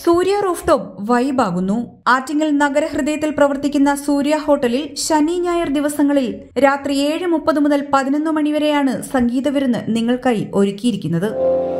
സൂര്യ roof top വൈബാകുന്നു ആറ്റിങ്ങൽ നഗരഹൃദയത്തിൽ പ്രവർത്തിക്കുന്ന സൂര്യ ഹോട്ടലിൽ ശനി ഞായർ ദിവസങ്ങളിൽ രാത്രി ഏഴ് മുപ്പത് മുതൽ പതിനൊന്ന് മണിവരെയാണ് സംഗീത വിരുന്ന് നിങ്ങൾക്കായി ഒരുക്കിയിരിക്കുന്നത്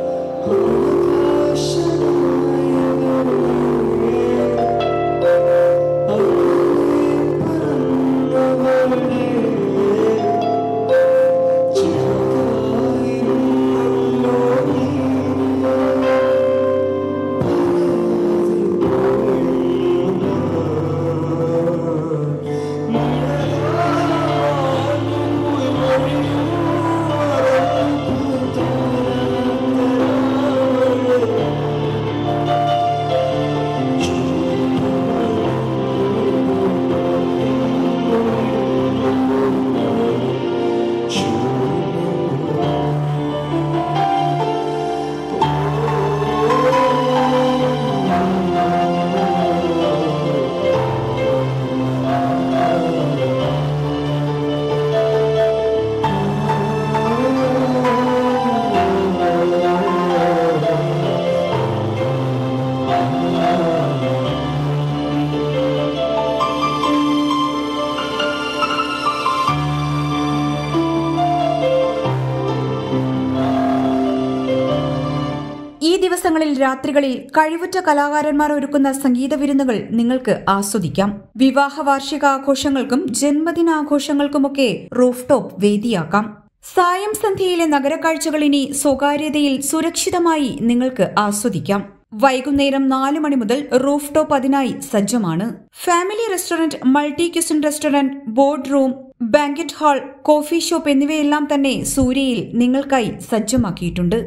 ഈ ദിവസങ്ങളിൽ രാത്രികളിൽ കഴിവുറ്റ കലാകാരന്മാർ ഒരുക്കുന്ന സംഗീത വിരുന്നുകൾ നിങ്ങൾക്ക് ആസ്വദിക്കാം വിവാഹ വാർഷികാഘോഷങ്ങൾക്കും ജന്മദിനാഘോഷങ്ങൾക്കുമൊക്കെ റൂഫ് ടോപ്പ് വേദിയാക്കാം സായം സന്ധ്യയിലെ നഗരക്കാഴ്ചകൾ ഇനി സ്വകാര്യതയിൽ സുരക്ഷിതമായി നിങ്ങൾക്ക് ആസ്വദിക്കാം വൈകുന്നേരം നാല് മണി മുതൽ റൂഫ് ടോപ്പ് അതിനായി സജ്ജമാണ് family restaurant multi cuisine restaurant board room banquet hall coffee shop എന്നിവയെല്ലാം തന്നെ സൂര്യയിൽ നിങ്ങൾക്കായി സജ്ജമാക്കിയിട്ടുണ്ട്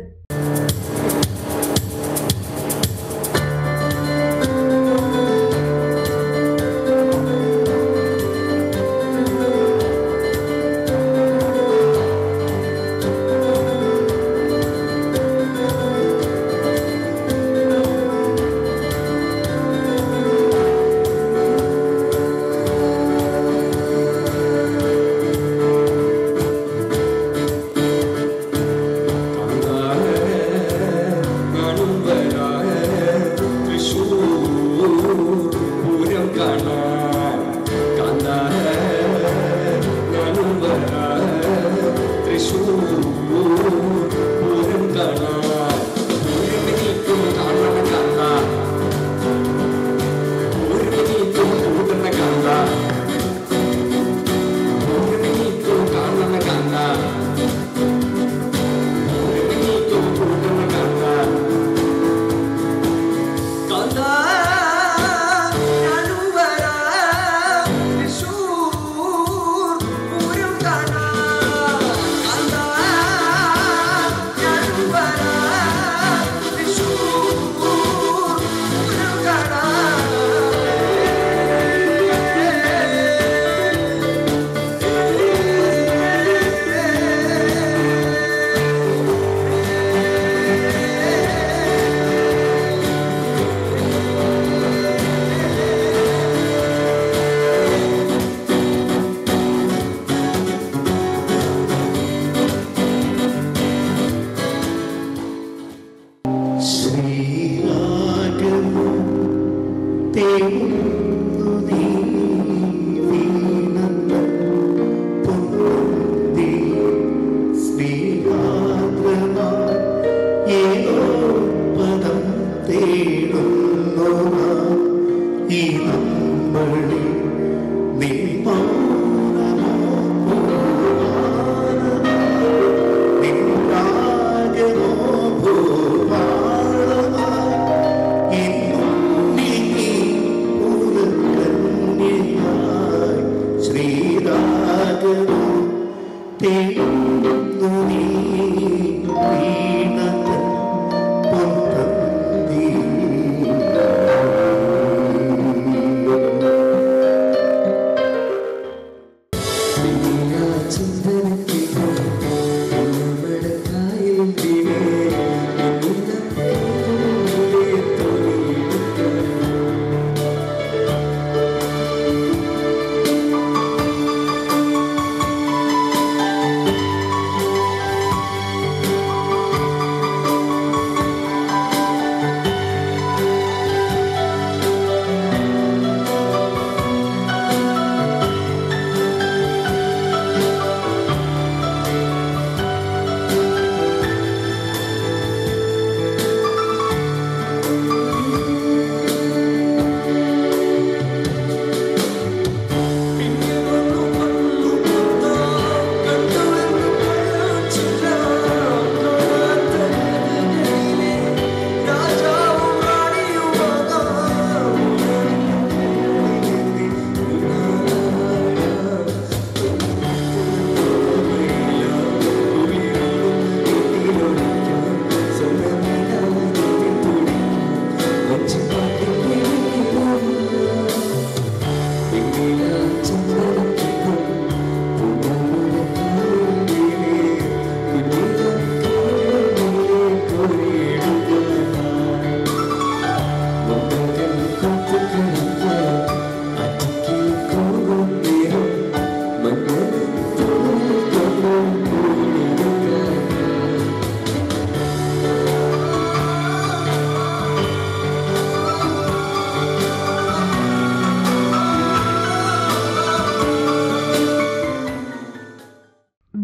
Kanthara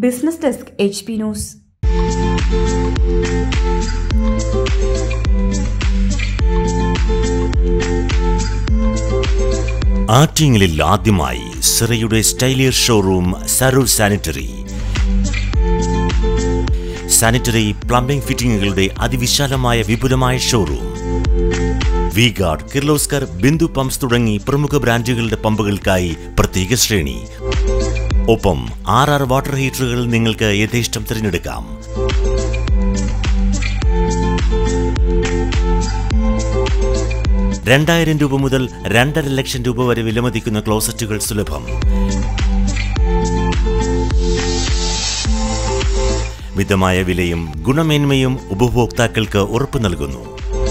business desk H P news ആറ്റിങ്ങലിൽ ആദ്യമായി സിറയുടെ സ്റ്റൈലിയർ showroom Saroor sanitary sanitary plumbing ഫിറ്റിംഗുകളുടെ അതിവിശാലമായ വിപുലമായ showroom V Guard Kirloskar Bindu pumps തുടങ്ങി പ്രമുഖ ബ്രാൻഡുകളുടെ പമ്പുകൾക്കായി പ്രത്യേക ശ്രേണി ഒപ്പം ആർ ആർ വാട്ടർ ഹീറ്ററുകൾ നിങ്ങൾക്ക് യഥേഷ്ടം തിരഞ്ഞെടുക്കാം രണ്ടായിരം രൂപ മുതൽ രണ്ടര ലക്ഷം രൂപ വരെ വിലമതിക്കുന്ന ക്ലോസറ്റുകൾ സുലഭം മിതമായ വിലയും ഗുണമേന്മയും ഉപഭോക്താക്കൾക്ക് ഉറപ്പു നൽകുന്നു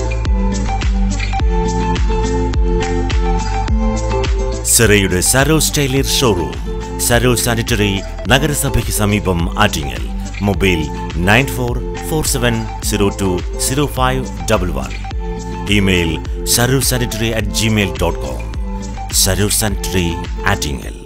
സിറയുടെ സരോ സ്റ്റൈലിയർ ഷോറൂം സരോ സാനിറ്ററി നഗരസഭയ്ക്ക് സമീപം Attingal mobile nine four four seven zero two zero five double one email Saroor sanitary at Gmail dot com Saroor sanitary Attingal